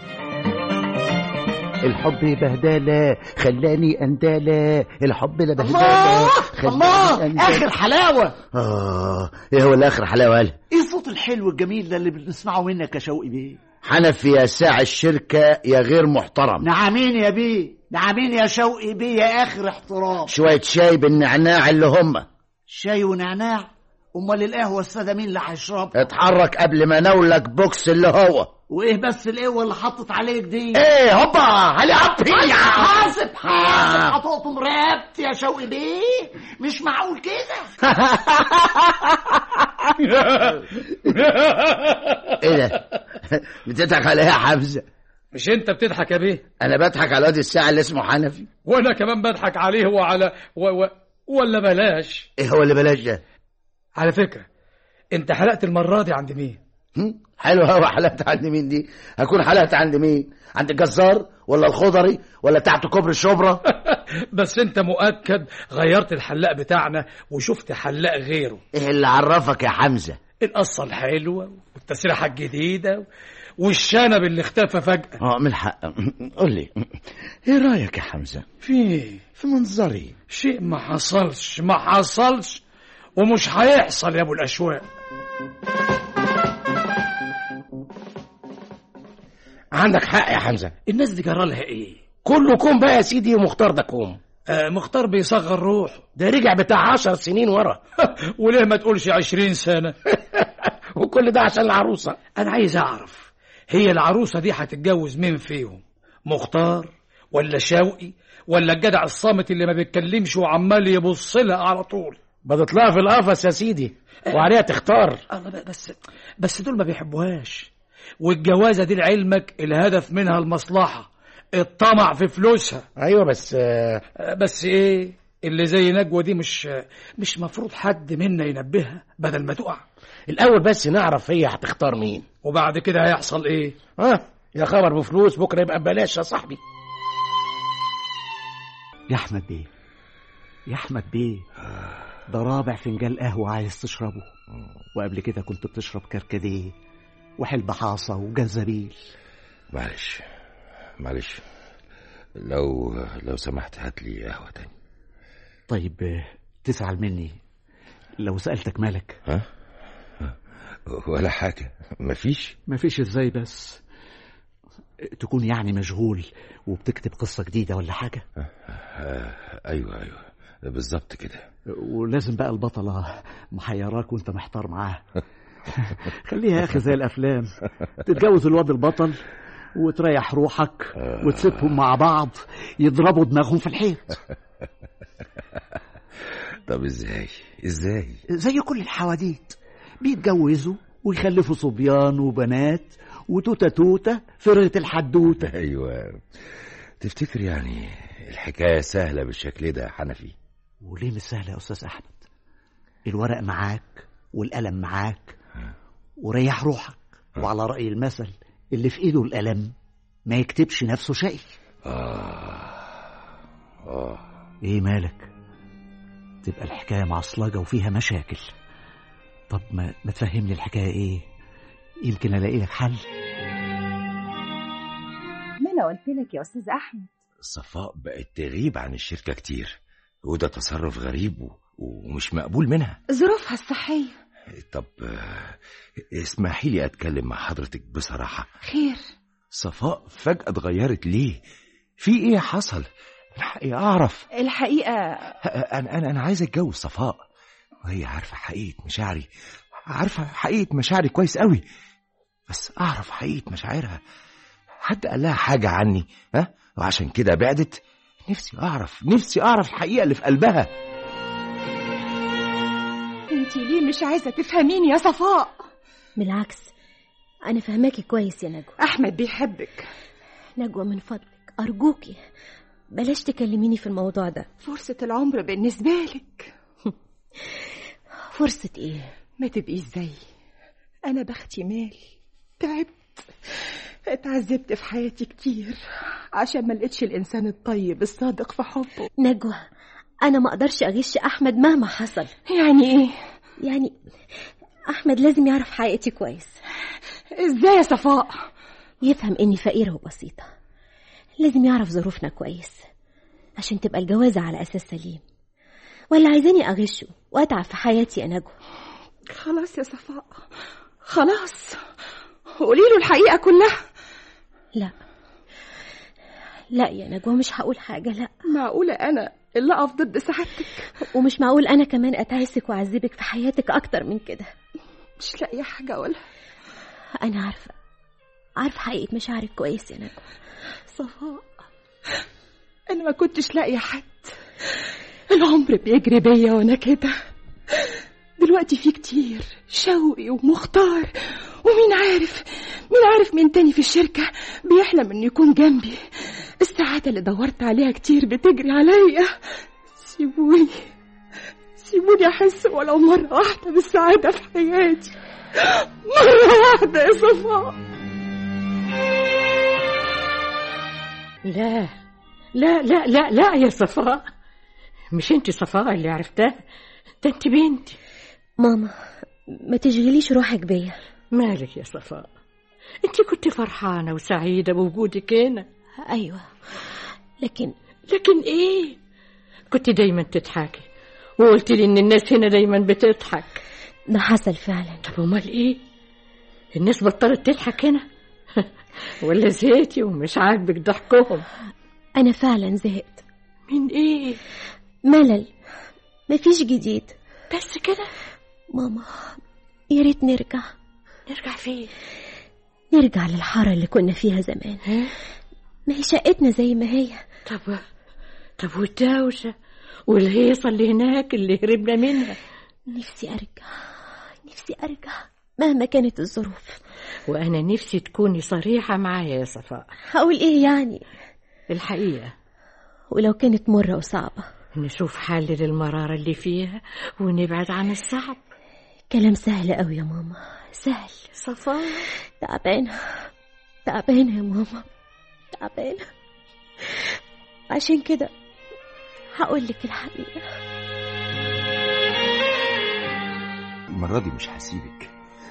الحب بهدلة خلاني أندالة الحب لا بهدلة الله خلاني الله أندالة. اخر حلاوة آه إيه هو الآخر حلاوة قال ايه الصوت الحلو الجميل ده اللي بنسمعه منك يا شوقي بيه حنفي يا ساعي الشركة يا غير محترم نعمين يا بيه نعمين يا شوقي بيه يا اخر احترام شوية شاي بالنعناع اللي هم شاي ونعناع امال القهوه الساده مين اللي هيشربها اتحرك قبل ما ناولك بوكس اللي هو وايه بس القهوه اللي حطت عليك دي ايه هوبا علي عبي حاسب حاسب هتقطم رقبتي يا شوقي بيه مش معقول كده ايه ده بتضحك على ايه يا حمزة مش انت بتضحك يا بيه انا بضحك على واد الساعة اللي اسمه حنفي وانا كمان بضحك عليه وعلى و... و... ولا بلاش ايه هو اللي بلاش ده على فكرة انت حلقت المرة دي عند مين هم؟ حلو هو حلقت عند مين دي هكون حلقت عند مين عند الجزار ولا الخضري ولا تحت كوبري الشبرا بس انت مؤكد غيرت الحلاق بتاعنا وشفت حلاق غيره ايه اللي عرفك يا حمزة القصة الحلوة والتسريحة الجديدة والشنب اللي اختفى فجأة اه من الحق قول لي ايه رايك يا حمزة في في منظري شيء ما حصلش ما حصلش ومش هيحصل يا ابو الاشواق عندك حق يا حمزة الناس دي جرالها ايه كله كوم بقى يا سيدي ومختار ده كوم آه مختار بيصغر روحه ده رجع بتاع عشر سنين ورا وليه ما تقولش عشرين سنة وكل ده عشان العروسة انا عايز اعرف هي العروسة دي هتتجوز مين فيهم مختار ولا شوقي ولا الجدع الصامت اللي ما بيتكلمش وعمال يبص لها على طول بتطلع في القفص يا سيدي وعليها تختار الله بقى بس بس دول ما بيحبوهاش والجوازة دي لعلمك الهدف منها المصلحة الطمع في فلوسها ايوه بس آه، آه، بس ايه اللي زي نجوى دي مش مش مفروض حد منا ينبهها بدل ما تقع الاول بس نعرف هي هتختار مين وبعد كده هيحصل ايه ها يا خبر بفلوس بكره يبقى ببلاش يا صاحبي يا احمد بيه يا احمد بيه ده رابع فنجان قهوه عايز تشربه وقبل كده كنت بتشرب كركديه وحلب حاصة وجنزبيل معلش معلش لو لو سمحت هات لي قهوة تاني طيب آه، تزعل مني لو سألتك مالك ها؟ ولا حاجة مفيش مفيش ازاي بس تكون يعني مشغول وبتكتب قصة جديدة ولا حاجة آه، أيوة أيوة بالظبط كده ولازم بقى البطلة محيراك وانت محتار معاها خليها يا أخي زي الأفلام تتجوز الواد البطل وتريح روحك وتسيبهم مع بعض يضربوا دماغهم في الحيط طب ازاي ازاي زي كل الحواديت بيتجوزوا ويخلفوا صبيان وبنات وتوتة توتة فرقة الحدوتة ايوه تفتكر يعني الحكاية سهلة بالشكل ده يا حنفي وليه مش سهلة يا أستاذ أحمد الورق معاك والقلم معاك وريح روحك وعلى رأي المثل اللي في إيده القلم ما يكتبش نفسه شيء آه آه إيه مالك تبقى الحكاية معصلجة وفيها مشاكل طب ما, ما تفهمني الحكاية إيه يمكن ألاقي لك حل ما انا قلت لك يا استاذ احمد صفاء بقت تغيب عن الشركة كتير وده تصرف غريب و... ومش مقبول منها ظروفها الصحيه طب آه، اسمحي لي اتكلم مع حضرتك بصراحة خير صفاء فجأة اتغيرت ليه في ايه حصل الحقيقة اعرف الحقيقه انا انا انا عايز اتجوز صفاء وهي عارفة حقيقة مشاعري عارفة حقيقة مشاعري كويس قوي بس اعرف حقيقة مشاعرها حد قال لها حاجة عني ها وعشان كده بعدت نفسي اعرف نفسي اعرف الحقيقة اللي في قلبها انت ليه مش عايزه تفهميني يا صفاء بالعكس أنا فهماكي كويس يا نجوى احمد بيحبك نجوى من فضلك أرجوكي بلاش تكلميني في الموضوع ده فرصه العمر بالنسبه لك فرصة إيه؟ ما تبقيش زيي انا بختي مال تعبت اتعذبت في حياتي كتير عشان ما لقيتش الانسان الطيب الصادق في حبه نجوى أنا ما أقدرش أغش أحمد مهما حصل يعني ايه يعني أحمد لازم يعرف حقيقتي كويس ازاي يا صفاء يفهم إني فقيرة وبسيطة لازم يعرف ظروفنا كويس عشان تبقى الجوازة على أساس سليم ولا عايزاني أغشه وأتعب في حياتي يا نجوى خلاص يا صفاء خلاص قولي له الحقيقه كلها لا لا يا نجوى مش هقول حاجة لا معقوله انا اللي اقف ضد سعادتك ومش معقول أنا كمان أتعسك وأعذبك في حياتك أكتر من كده مش لاقيه حاجه اقولها أنا عارفة عارفة حقيقة مشاعرك كويس يا نجوى صفاء انا ما كنتش لاقيه حد العمر بيجري بيا وانا كده دلوقتي في كتير شوقي ومختار ومين عارف مين عارف مين تاني في الشركة بيحلم انه يكون جنبي السعادة اللي دورت عليها كتير بتجري عليا سيبوني سيبوني احس ولو مرة واحدة بالسعادة في حياتي مرة واحدة يا صفاء لا لا لا لا لا يا صفاء مش انت صفاء اللي عرفتها ده انت بنتي ماما ما تشغليش روحك بيا مالك يا صفاء انت كنت فرحانة وسعيدة بوجودك هنا أيوة لكن لكن ايه كنت دايما تضحكي وقلت لي ان الناس هنا دايما بتضحك ده حصل فعلا طب امال ايه الناس بطلت تضحك هنا ولا زهقتي ومش عاجبك ضحكهم أنا فعلا زهقت من ايه ملل مفيش جديد بس كده ماما يا ريت نرجع نرجع فين نرجع للحارة اللي كنا فيها زمان ما هي شقتنا زي ما هي طب طب والدوشة والهيصة اللي هناك اللي هربنا منها نفسي أرجع نفسي أرجع مهما كانت الظروف وأنا نفسي تكوني صريحة معايا يا صفاء هقول إيه يعني الحقيقة ولو كانت مرة وصعبة نشوف حل للمرارة اللي فيها ونبعد عن الصعب كلام سهل قوي يا ماما سهل صفاء تعبانة تعبانة يا ماما تعبانة عشان كده هقول لك الحقيقة المرة دي مش هسيبك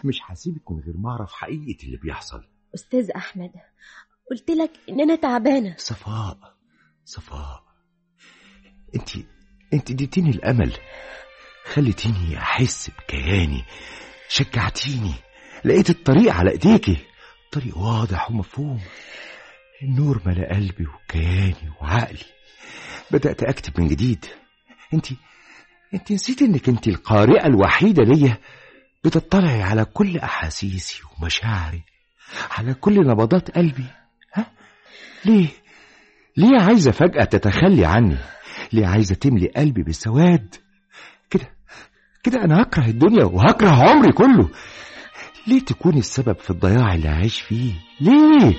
مش هسيبك من غير ما اعرف حقيقه اللي بيحصل أستاذ أحمد قلت لك إن أنا تعبانة صفاء صفاء انت انت اديتيني الامل خليتيني احس بكياني شجعتيني لقيت الطريق على ايديكي طريق واضح ومفهوم النور ملا قلبي وكياني وعقلي بدأت أكتب من جديد انت انت نسيت انك انت القارئة الوحيدة ليا بتطلعي على كل أحاسيسي ومشاعري على كل نبضات قلبي ها ليه ليه عايزة فجأة تتخلي عني ليه عايزة تملي قلبي بالسواد كده كده أنا هكره الدنيا وهكره عمري كله ليه تكوني السبب في الضياع اللي عايش فيه ليه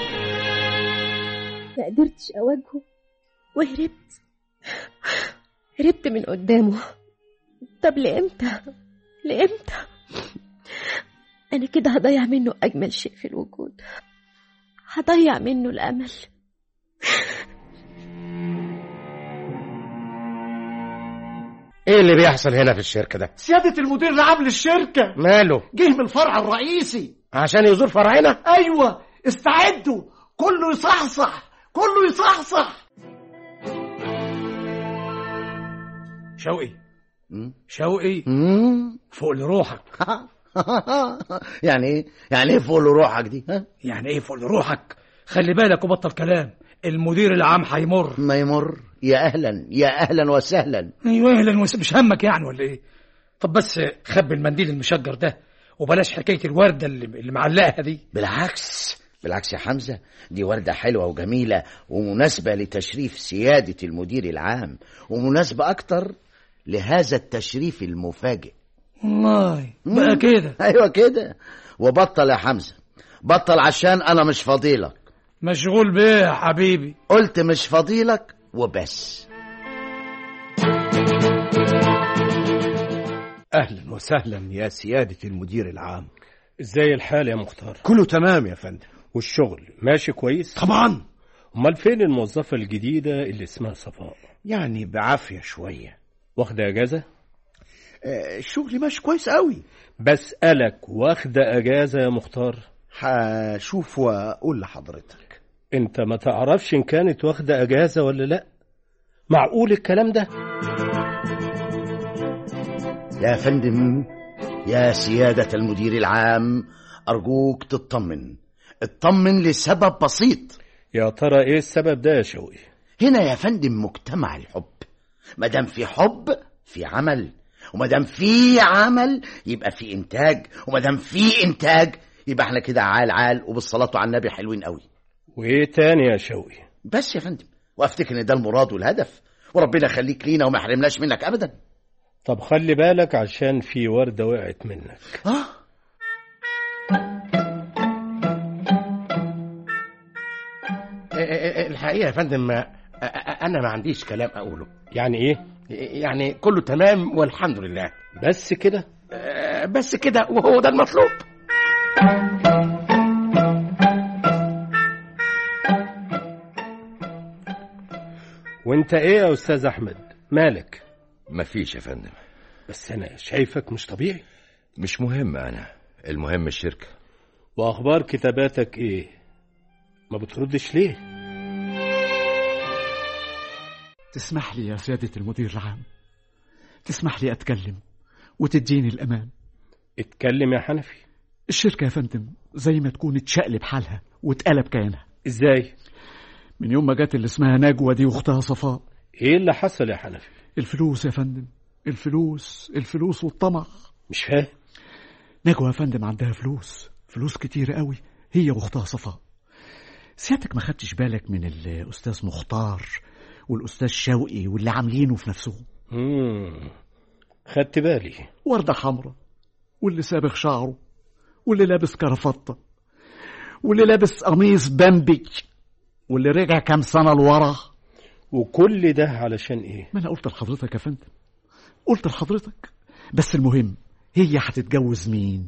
ما قدرتش أواجهه وهربت هربت من قدامه طب لإمتى لإمتى أنا كده هضيع منه أجمل شيء في الوجود هضيع منه الأمل ايه اللي بيحصل هنا في الشركة ده سيادة المدير العام للشركة ماله جه من الفرع الرئيسي عشان يزور فرعنا أيوة استعدوا كله يصحصح كله يصحصح شوقي شوقي فوق لروحك يعني ايه يعني ايه فوق روحك دي ها يعني ايه فوق لروحك خلي بالك وبطل كلام المدير العام هيمر ما يمر يا اهلا يا اهلا وسهلا ايوه اهلا وس... مش همك يعني ولا ايه طب بس خبي المنديل المشجر ده وبلاش حكايه الورده اللي, اللي معلقها دي بالعكس بالعكس يا حمزة دي وردة حلوة وجميلة ومناسبة لتشريف سيادة المدير العام ومناسبة أكتر لهذا التشريف المفاجئ والله بقى كده أيوة كده وبطل يا حمزة بطل عشان أنا مش فضيلك مشغول بيه يا حبيبي قلت مش فضيلك وبس أهلا وسهلا يا سيادة المدير العام ازاي الحال يا مختار كله تمام يا فندم والشغل ماشي كويس طبعا امال فين الموظفة الجديدة اللي اسمها صفاء يعني بعافية شوية واخدة اجازة آه، الشغل ماشي كويس قوي بسألك واخدة اجازة يا مختار هشوف واقول لحضرتك انت ما تعرفش ان كانت واخدة اجازة ولا لا معقول الكلام ده يا فندم يا سيادة المدير العام أرجوك تطمن اطمن لسبب بسيط يا ترى ايه السبب ده يا شوقي هنا يا فندم مجتمع الحب مادام في حب في عمل ومادام في عمل يبقى في انتاج ومادام في انتاج يبقى احنا كده عال عال وبالصلاة على النبي حلوين قوي وايه تاني يا شوقي بس يا فندم وافتكر ان ده المراد والهدف وربنا يخليك لينا وما يحرمناش منك ابدا طب خلي بالك عشان في وردة وقعت منك اه الحقيقة يا فندم أنا ما عنديش كلام أقوله يعني ايه يعني كله تمام والحمد لله بس كده بس كده وهو ده المطلوب وانت ايه يا استاذ احمد مالك مفيش يا فندم بس انا شايفك مش طبيعي مش مهم انا المهم الشركة واخبار كتاباتك ايه ما بتردش ليه تسمح لي يا سيادة المدير العام تسمح لي أتكلم وتديني الأمان اتكلم يا حنفي الشركة يا فندم زي ما تكون اتشقلب حالها واتقلب كيانها ازاي من يوم ما جت اللي اسمها نجوى دي واختها صفاء ايه اللي حصل يا حنفي الفلوس يا فندم الفلوس الفلوس والطمع مش فاهم نجوى يا فندم عندها فلوس فلوس كتير قوي هي واختها صفاء سيادتك ما خدتش بالك من الاستاذ مختار والاستاذ شوقي واللي عاملينه في نفسهم امم خدت بالي وردة حمراء واللي سابغ شعره واللي لابس كرافطة واللي لابس قميص بامبي واللي رجع كام سنة لورا وكل ده علشان ايه ما انا قلت لحضرتك يا فندم قلت لحضرتك بس المهم هي هتتجوز مين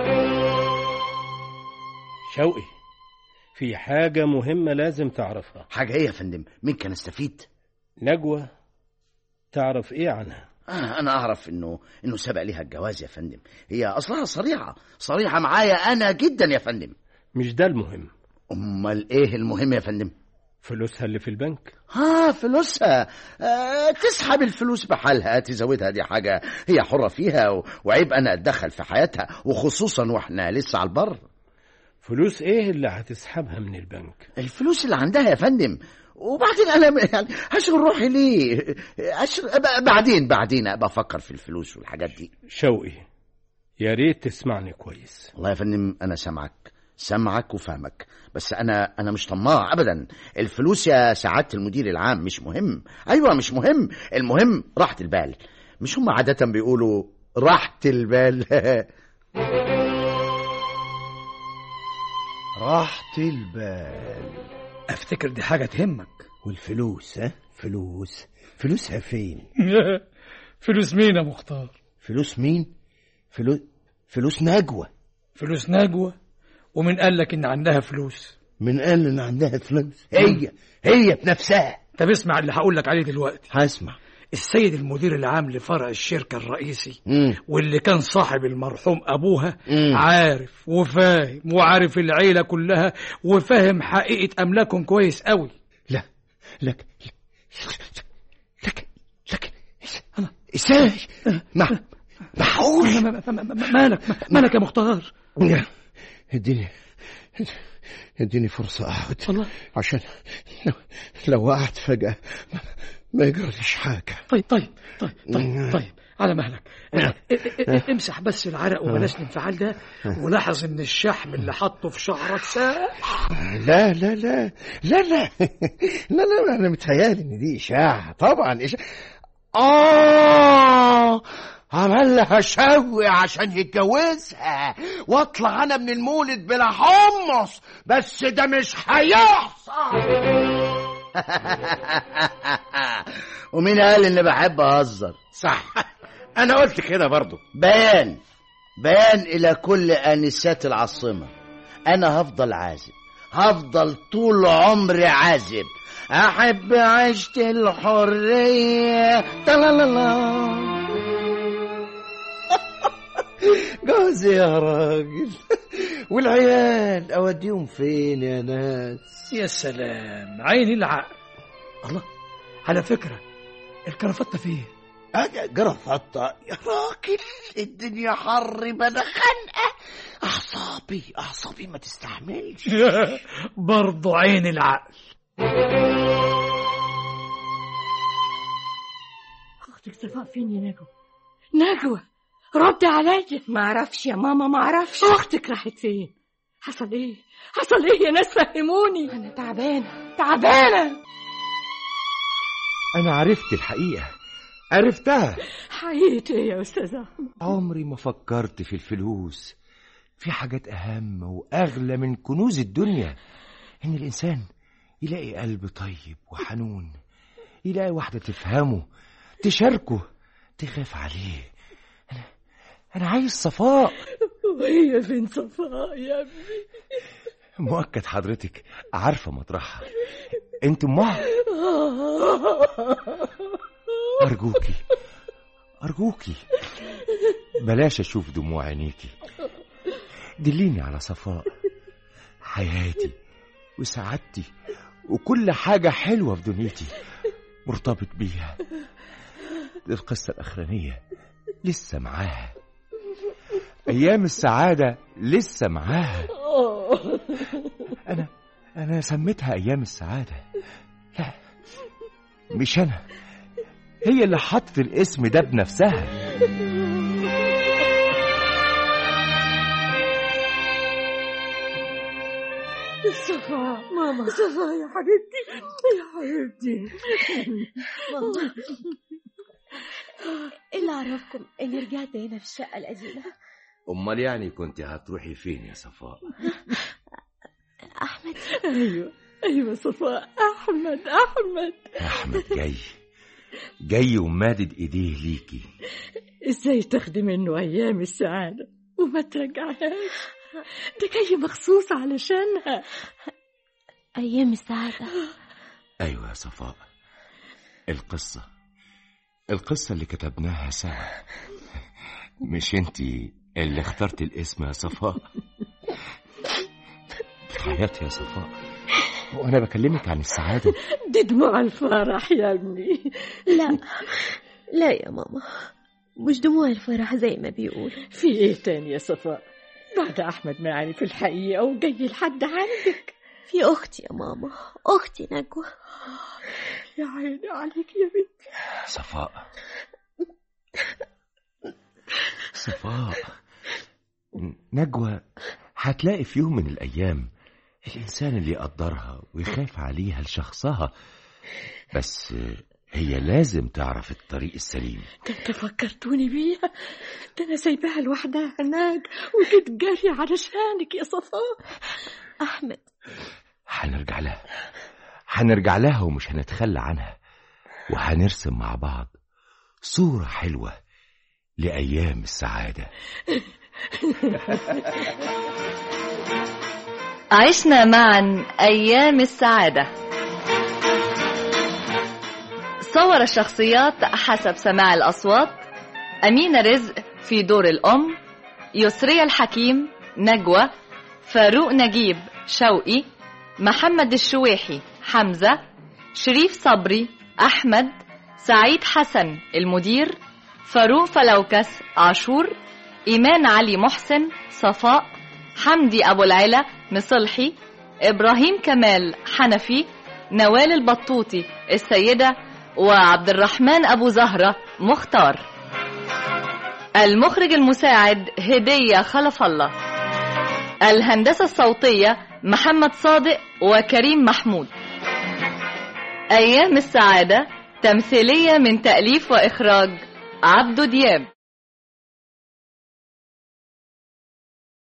شوقي في حاجة مهمة لازم تعرفها حاجة ايه يا فندم مين كان استفيد نجوى تعرف ايه عنها أنا أنا أعرف إنه إنه سبق ليها الجواز يا فندم هي أصلها صريحة صريحة معايا أنا جدا يا فندم مش ده المهم أمال إيه المهم يا فندم فلوسها اللي في البنك ها فلوسها آه تسحب الفلوس بحالها تزودها دي حاجة هي حرة فيها و- وعيب أنا أتدخل في حياتها وخصوصا وإحنا لسه على البر فلوس ايه اللي هتسحبها من البنك الفلوس اللي عندها يا فندم وبعدين انا يعني هشغل روحي ليه أشغل أبقى بعدين بعدين ابقى افكر في الفلوس والحاجات دي شوقي يا ريت تسمعني كويس والله يا فندم انا سامعك سامعك وفاهمك بس انا انا مش طماع ابدا الفلوس يا سعاده المدير العام مش مهم ايوه مش مهم المهم راحه البال مش هم عاده بيقولوا راحه البال راحة البال افتكر دي حاجة تهمك والفلوس ها فلوس فلوسها فين فلوس مين يا مختار فلوس مين فلوس فلوس نجوى فلوس نجوى ومن قال لك ان عندها فلوس من قال ان عندها فلوس هي هي بنفسها طب اسمع اللي هقول لك عليه دلوقتي هسمع السيد المدير العام لفرع الشركة الرئيسي مم. واللي كان صاحب المرحوم أبوها مم. عارف وفاهم وعارف العيلة كلها وفاهم حقيقة أملاكهم كويس قوي لا لك لك لك ازاي ما معقول مالك مالك يا مختار اديني اديني فرصة اقعد عشان لو, لو وقعت فجأة ما- ما يجراليش حاجة طيب طيب طيب طيب طيب على مهلك اه- اه- امسح بس العرق وبلاش الانفعال ده ولاحظ ان الشحم اللي حاطه في شعرك ساح لا لا لا لا لا لا لا انا متهيالي ان دي اشاعة طبعا اشاعة اه عمل لها شوي عشان يتجوزها واطلع انا من المولد بلا حمص بس ده مش هيحصل ومين قال اني بحب اهزر صح انا قلت كده برضو بيان بيان الى كل انسات العاصمه انا هفضل عازب هفضل طول عمري عازب احب عيشه الحريه تلالالا جوزي يا راجل والعيال اوديهم فين يا ناس يا سلام عيني العقل الله على فكرة الكرافتة فيه جرفطة يا راجل الدنيا حر بلا خنقة أعصابي أعصابي ما تستحملش برضو عين العقل اختك صفاء فين يا نجوى نجوى ردي عليا ما اعرفش يا ماما ما اعرفش اختك راحت فين حصل ايه حصل ايه يا ناس فهموني انا تعبانه تعبانه أنا عرفت الحقيقة عرفتها حقيقة ايه يا استاذ احمد عمري ما فكرت في الفلوس في حاجات أهم وأغلى من كنوز الدنيا إن الإنسان يلاقي قلب طيب وحنون يلاقي واحدة تفهمه تشاركه تخاف عليه أنا أنا عايز صفاء وهي فين صفاء يا ابني مؤكد حضرتك عارفة مطرحها انت أمها أرجوكي أرجوكي بلاش أشوف دموع عينيكي دليني على صفاء حياتي وسعادتي وكل حاجة حلوة في دنيتي مرتبط بيها القصة الأخرانية لسه معاها أيام السعادة لسه معاها أنا أنا سميتها أيام السعادة لا مش أنا هي اللي حطت الاسم ده بنفسها صفاء ماما صفاء يا حبيبتي يا حبيبتي ماما ايه اللي عرفكم اني رجعت هنا في الشقة القديمة أمال يعني كنت هتروحي فين يا صفاء احمد ايوه ايوه صفاء احمد احمد أحمد جاي جاي ومادد إيديه ليكي ازاي تاخدي منه ايام السعادة وما ترجعهاش ده جاي مخصوص علشانها ايام السعادة أيوة يا صفاء القصة القصة اللي كتبناها سوا مش انتي اللي اخترت الاسم يا صفاء بتعيطي يا صفاء وانا بكلمك عن السعادة دي دموع الفرح يا ابني لا لا يا ماما مش دموع الفرح زي ما بيقولوا في ايه تاني يا صفاء بعد احمد ما عرف الحقيقه وجاي لحد عندك في اختي يا ماما اختي نجوى يا عيني عليك يا بنتي صفاء صفاء نجوى هتلاقي في يوم من الأيام الإنسان اللي يقدرها ويخاف عليها لشخصها بس هي لازم تعرف الطريق السليم ده انت فكرتوني بيها ده انا سايباها لوحدها هناك وجيت جاري علشانك يا صفاء احمد هنرجع لها هنرجع لها ومش هنتخلى عنها وهنرسم مع بعض صورة حلوة لأيام السعادة عشنا معا أيام السعادة صور الشخصيات حسب سماع الأصوات أمينة رزق في دور الأم يسرية الحكيم نجوى فاروق نجيب شوقي محمد الشويحي حمزة شريف صبري أحمد سعيد حسن المدير فاروق فلوكس عاشور إيمان علي محسن صفاء حمدي أبو العلا مصلحي إبراهيم كمال حنفي نوال البطوطي السيدة وعبد الرحمن أبو زهرة مختار المخرج المساعد هدية خلف الله الهندسة الصوتية محمد صادق وكريم محمود أيام السعادة تمثيلية من تأليف وإخراج عبدو دياب